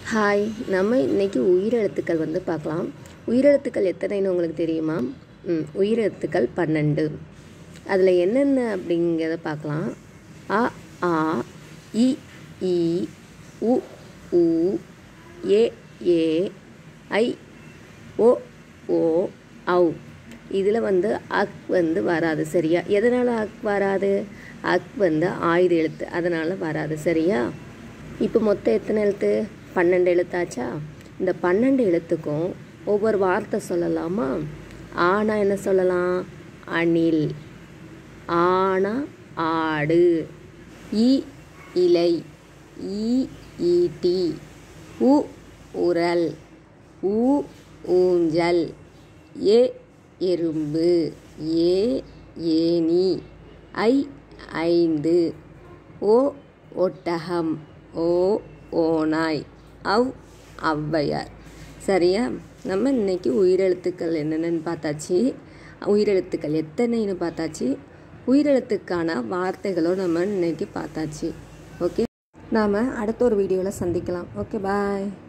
hi நம்ம இன்னைக்கு உயிரெழுத்துக்கள் வந்து பார்க்கலாம் உயிரெழுத்துக்கள் எத்தனைன்னு உங்களுக்கு தெரியுமா ம் உயிரெழுத்துக்கள் பன்னெண்டு அதில் என்னென்ன அப்படிங்கிறத பார்க்கலாம் அ ஆ இ ஈ உ ஊ ஏ ஏ ஐ ஓ ஓ ஔ இதில் வந்து அக் வந்து வராது சரியா எதனால் அக் வராது அக் வந்து ஆயுத எழுத்து அதனால் வராது சரியா இப்போ மொத்தம் எத்தனை எழுத்து பன்னெண்டு எழுத்தாச்சா இந்த பன்னெண்டு எழுத்துக்கும் ஒவ்வொரு வார்த்தை சொல்லலாமா ஆனா என்ன சொல்லலாம் அணில் ஆனா ஆடு இ இலை ஈ ஈட்டி உ உரல் ஊ ஊஞ்சல் ஏ எறும்பு ஏ ஏனி ஐ ஐந்து ஓ ஒட்டகம் ஓ ஓநாய் அவ் ஔவையார் சரியா நம்ம இன்னைக்கு உயிரெழுத்துக்கள் என்னென்னு பார்த்தாச்சு உயிரெழுத்துக்கள் எத்தனைன்னு பார்த்தாச்சு உயிரெழுத்துக்கான வார்த்தைகளும் நம்ம இன்னைக்கு பார்த்தாச்சு ஓகே நாம் அடுத்த ஒரு வீடியோவில் சந்திக்கலாம் ஓகே பாய்